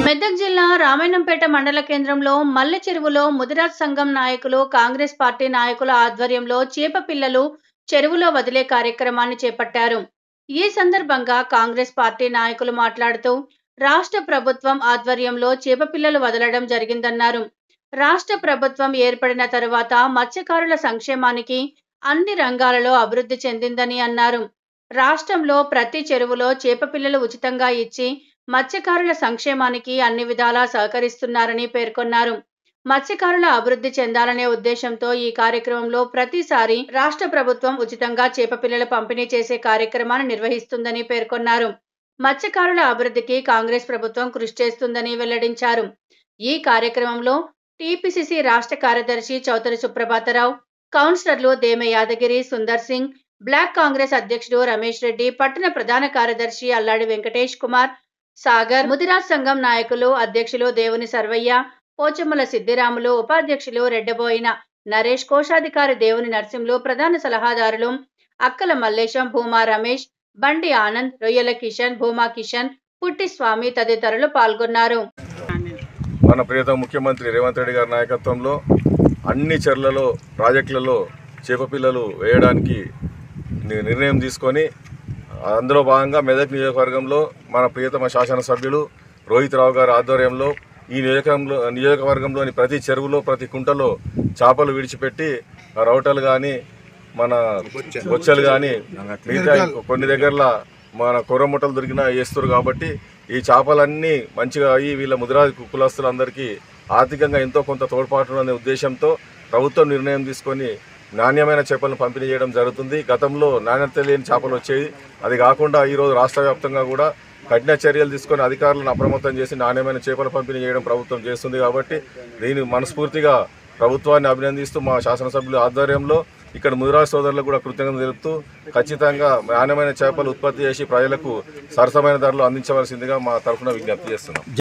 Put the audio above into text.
మెదక్ జిల్లా రామాయణంపేట మండల కేంద్రంలో మల్లె చెరువులో ముదిరాజ్ సంఘం నాయకులు కాంగ్రెస్ పార్టీ నాయకుల ఆధ్వర్యంలో చేప పిల్లలు చెరువులో వదిలే కార్యక్రమాన్ని చేపట్టారు ఈ సందర్భంగా కాంగ్రెస్ పార్టీ నాయకులు మాట్లాడుతూ రాష్ట్ర ప్రభుత్వం ఆధ్వర్యంలో చేప పిల్లలు వదలడం జరిగిందన్నారు రాష్ట్ర ప్రభుత్వం ఏర్పడిన తరువాత మత్స్యకారుల సంక్షేమానికి అన్ని రంగాలలో అభివృద్ధి చెందిందని అన్నారు రాష్ట్రంలో ప్రతి చెరువులో చేప పిల్లలు ఉచితంగా ఇచ్చి మత్స్యకారుల సంక్షేమానికి అన్ని విధాలా సహకరిస్తున్నారని పేర్కొన్నారు మత్స్యకారుల అభివృద్ధి చెందాలనే ఉద్దేశంతో ఈ కార్యక్రమంలో ప్రతిసారి రాష్ట్ర ప్రభుత్వం ఉచితంగా చేప పిల్లల పంపిణీ చేసే కార్యక్రమాన్ని నిర్వహిస్తుందని పేర్కొన్నారు మత్స్యకారుల అభివృద్ధికి కాంగ్రెస్ ప్రభుత్వం కృషి చేస్తుందని వెల్లడించారు ఈ కార్యక్రమంలో టీపీసీసీ రాష్ట్ర కార్యదర్శి చౌదరి సుప్రభాతరావు కౌన్సిలర్లు దేమ యాదగిరి సుందర్ సింగ్ బ్లాక్ కాంగ్రెస్ అధ్యక్షుడు రమేష్ రెడ్డి పట్టణ ప్రధాన కార్యదర్శి అల్లాడి వెంకటేష్ కుమార్ సాగర్ ముదిరాజ్ సంఘం నాయకులు అధ్యక్షులు దేవుని సర్వయ్య పోచమ్మల సిద్దిరాములు ఉపాధ్యక్షులు రెడ్డబోయిన నరేష్ కోశాధికారి దేవుని నరసింహులు ప్రధాన సలహాదారులు అక్కల మల్లేశం భూమా రమేష్ బండి ఆనంద్ రొయ్యల కిషన్ భూమా కిషన్ పుట్టి స్వామి తదితరులు పాల్గొన్నారు మన ప్రియతమ ముఖ్యమంత్రి రేవంత్ రెడ్డి గారి నాయకత్వంలో అన్ని చెర్లలో ప్రాజెక్టులలో చేప పిల్లలు వేయడానికి ని- నిర్ణయం తీసుకొని అందులో భాగంగా మెదక్ నియోజకవర్గంలో మన ప్రియతమ శాసనసభ్యులు రోహిత్ రావు గారి ఆధ్వర్యంలో ఈ నియోజకంలో నియోజకవర్గంలోని ప్రతి చెరువులో ప్రతి కుంటలో చేపలు విడిచిపెట్టి ఆ రౌటలు కానీ మన బొచ్చలు కానీ మిగతా కొన్ని దగ్గరలో మన కొర్రముట్టలు దొరికినా వేస్తారు కాబట్టి ఈ చేపలన్నీ మంచిగా అయ్యి వీళ్ళ ముదిరాజు కులస్తులందరికీ ఆర్థికంగా ఎంతో కొంత తోడ్పాటు అనే ఉద్దేశంతో ప్రభుత్వం నిర్ణయం తీసుకొని నాణ్యమైన చేపలను పంపిణీ చేయడం జరుగుతుంది గతంలో నాణ్యత లేని చేపలు వచ్చేవి అది కాకుండా ఈరోజు రాష్ట్ర వ్యాప్తంగా కూడా కఠిన చర్యలు తీసుకొని అధికారులను అప్రమత్తం చేసి నాణ్యమైన చేపల పంపిణీ చేయడం ప్రభుత్వం చేస్తుంది కాబట్టి దీన్ని మనస్ఫూర్తిగా ప్రభుత్వాన్ని అభినందిస్తూ మా శాసనసభ్యుల ఆధ్వర్యంలో ఇక్కడ ముదిరాజ్ సోదరులకు కూడా కృతజ్ఞతలు తెలుపుతూ ఖచ్చితంగా నాణ్యమైన చేపలు ఉత్పత్తి చేసి ప్రజలకు సరసమైన ధరలు అందించవలసిందిగా మా తరఫున విజ్ఞప్తి చేస్తున్నాం